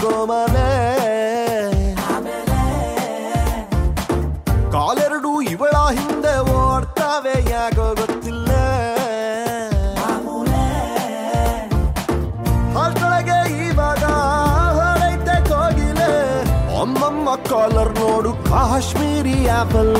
ಕೋಮಲೆ ಕಾಲೆರಡು ಇವಳ ಹಿಂದೆ ಓಡ್ತಾವೆ ಯಾಕೋ ಗೊತ್ತಿಲ್ಲ ಅಷ್ಟೊಳಗೆ ಇವಾಗ ಹೊರೈತೆ ಕೋಗಿಲೆ ಒಮ್ಮಮ್ಮ ಕಾಲರ್ ನೋಡು ಕಾಶ್ಮೀರಿ ಆಪಲ್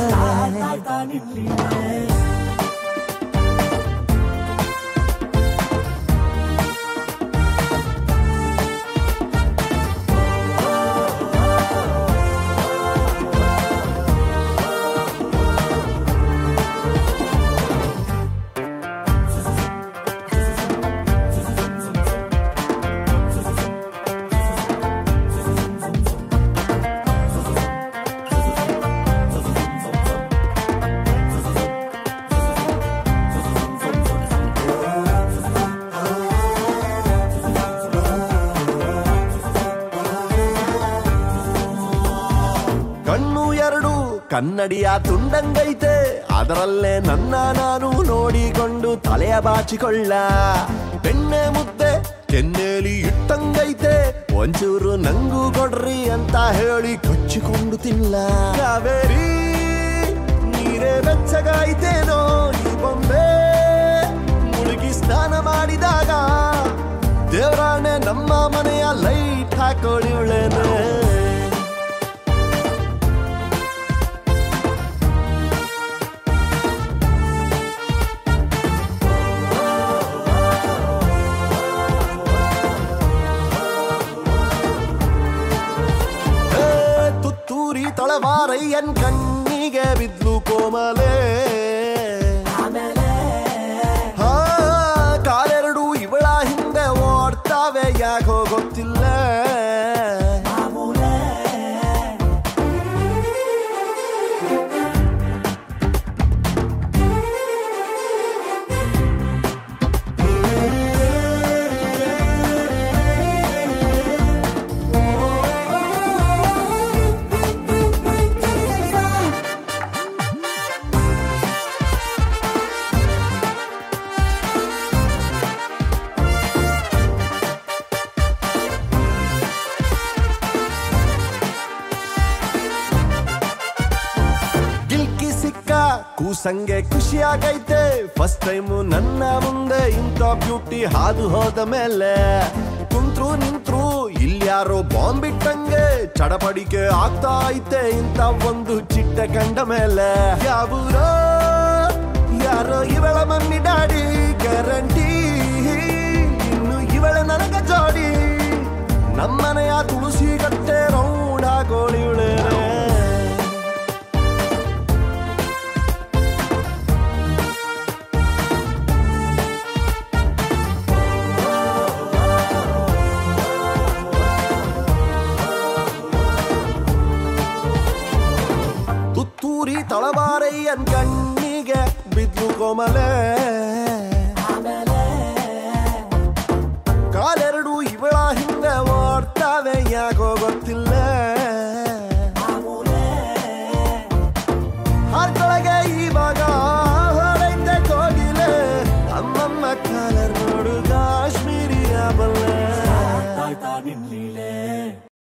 ಕಣ್ಣು ಎರಡು ಕನ್ನಡಿಯ ತುಂಡಂಗೈತೆ ಅದರಲ್ಲೇ ನನ್ನ ನಾನು ನೋಡಿಕೊಂಡು ತಲೆಯ ಬಾಚಿಕೊಳ್ಳ ಬೆಣ್ಣೆ ಮುದ್ದೆ ಕೆನ್ನೇಲಿ ಇಟ್ಟಂಗೈತೆ ಒಂಚೂರು ನಂಗೂ ಕೊಡ್ರಿ ಅಂತ ಹೇಳಿ ಕೊಚ್ಚಿಕೊಂಡು ತಿಲ್ಲ ಕಾವೇರಿ ನೀರೇ ಬೆಚ್ಚಗಾಯ್ತೇನೋ ಈ ಬೊಂಬೆ ಮುಳುಗಿ ಸ್ನಾನ ಮಾಡಿದಾಗ ದೇವರಾಣೆ ನಮ್ಮ ಮನೆಯ ಲೈಟ್ ಹಾಕೊಳ್ಳಿವಳೇನೆ ಏ, ತುತ್ತೂರಿ ತಳವಾರಯ್ಯನ್ ಕಣ್ಣಿಗೆ ಬಿದ್ಲು ಕೋಮಲೆ ಹಾ, ಕಾಲೆರಡು ಇವಳ ಹಿಂದೆ ಓಡ್ತಾವೆ ಯಾಕೋ ಗೊತ್ತಿಲ್ಲ ಗಿಲ್ಕಿ ಸಿಕ್ಕ ಕೂಸಂಗೆ ಖುಷಿಯಾಗೈತೆ ಫಸ್ಟ್ ಟೈಮು ನನ್ನ ಮುಂದೆ ಇಂಥ ಬ್ಯೂಟಿ ಹಾದು ಹೋದ ಮೇಲೆ ಕುಂತ್ರು ನಿಂತ್ರು ಇಲ್ಯಾರೋ ಬಾಂಬ್ ಬಿಟ್ಟಂಗೆ ಚಡಪಡಿಕೆ ಆಗ್ತಾ ಐತೆ ಇಂಥ ಒಂದು ಚಿಟ್ಟ ಕಂಡ ಮೇಲೆ ಯಾವೂರೋ ಯಾರೋ ಇವಳ ಮಮ್ಮಿ ಡ್ಯಾಡಿ ಗ್ಯಾರಂಟಿ ಇನ್ನು ಇವಳ ನನಗ ಜೋಡಿ ನಮ್ಮನೆಯ ತುಳಸಿ ಗಟ್ಟೆ ರೌಂಡ್ ಆಗೋಳಿವಳೇ ತುತ್ತೂರಿ ತಳವಾರಯ್ಯನ್ ಕಣ್ಣಿಗೆ ಬಿದ್ಲು ಕೋಮಲೆ ಕಾಲೆರಡು ಇವಳ ಹಿಂದೆ ಓಡ್ತಾವೆ ಯಾಕೋ ಗೊತ್ತಿಲ್ಲ ಹಾರ್ಕೊಳಗೆ ಇವಾಗ ಹೊರೈತೆ ಕೋಗಿಲೆ ಅಮ್ಮಮ್ಮ ಕಾಲರ್ ನೋಡು ಕಾಶ್ಮೀರಿ ಬಲ್ಲೆ